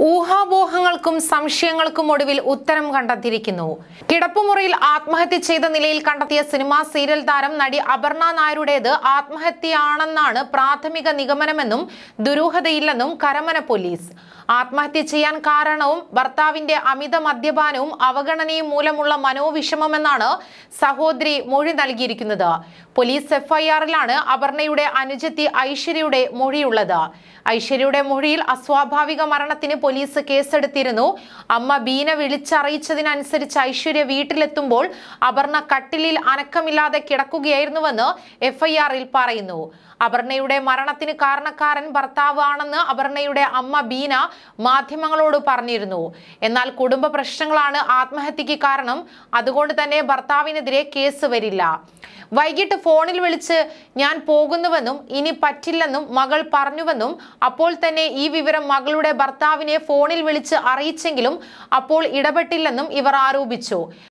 ഊഹാപോഹങ്ങൾക്കും സംശയങ്ങൾക്കും ഒടുവിൽ ഉത്തരം കണ്ടെത്തിയിരിക്കുന്നു കിടപ്പുമുറിയിൽ ആത്മഹത്യ ചെയ്ത നിലയിൽ കണ്ടെത്തിയ സിനിമാ സീരിയൽ താരം നടി അപർണ നായരുടേത് ആത്മഹത്യയാണെന്നാണ് പ്രാഥമിക നിഗമനമെന്നും ദുരൂഹതയില്ലെന്നും കരമന പോലീസ് ആത്മഹത്യ ചെയ്യാൻ കാരണവും ഭർത്താവിന്റെ അമിത മദ്യപാനവും അവഗണനയും മൂലമുള്ള മനോവിഷമമെന്നാണ് സഹോദരി മൊഴി നൽകിയിരിക്കുന്നത് പോലീസ് എഫ്ഐആറിലാണ് അപർണയുടെ അനുജത്തി ഐശ്വര്യയുടെ മൊഴിയുള്ളത് ഐശ്വര്യയുടെ മൊഴിയിൽ അസ്വാഭാവിക മരണത്തിന് പോലീസ് കേസെടുത്തിരുന്നു അമ്മ ബീന വിളിച്ചറിയിച്ചതിനനുസരിച്ച് ഐശ്വര്യ വീട്ടിലെത്തുമ്പോൾ അപർണ കട്ടിലിൽ അനക്കമില്ലാതെ കിടക്കുകയായിരുന്നുവെന്ന് എഫ്ഐആറിൽ പറയുന്നു അപർണയുടെ മരണത്തിന് കാരണക്കാരൻ ഭർത്താവ് ആണെന്ന് അപർണയുടെ അമ്മ ബീന മാധ്യമങ്ങളോട് പറഞ്ഞിരുന്നു എന്നാൽ കുടുംബ പ്രശ്നങ്ങളാണ് ആത്മഹത്യക്ക് കാരണം അതുകൊണ്ട് തന്നെ ഭർത്താവിനെതിരെ കേസ് വരില്ല വൈകിട്ട് ഫോണിൽ വിളിച്ച് ഞാൻ പോകുന്നുവെന്നും ഇനി പറ്റില്ലെന്നും മകൾ പറഞ്ഞുവെന്നും അപ്പോൾ തന്നെ ഈ വിവരം മകളുടെ ഭർത്താവിനെ ഫോണിൽ വിളിച്ച് അറിയിച്ചെങ്കിലും അപ്പോൾ ഇടപെട്ടില്ലെന്നും ഇവർ ആരോപിച്ചു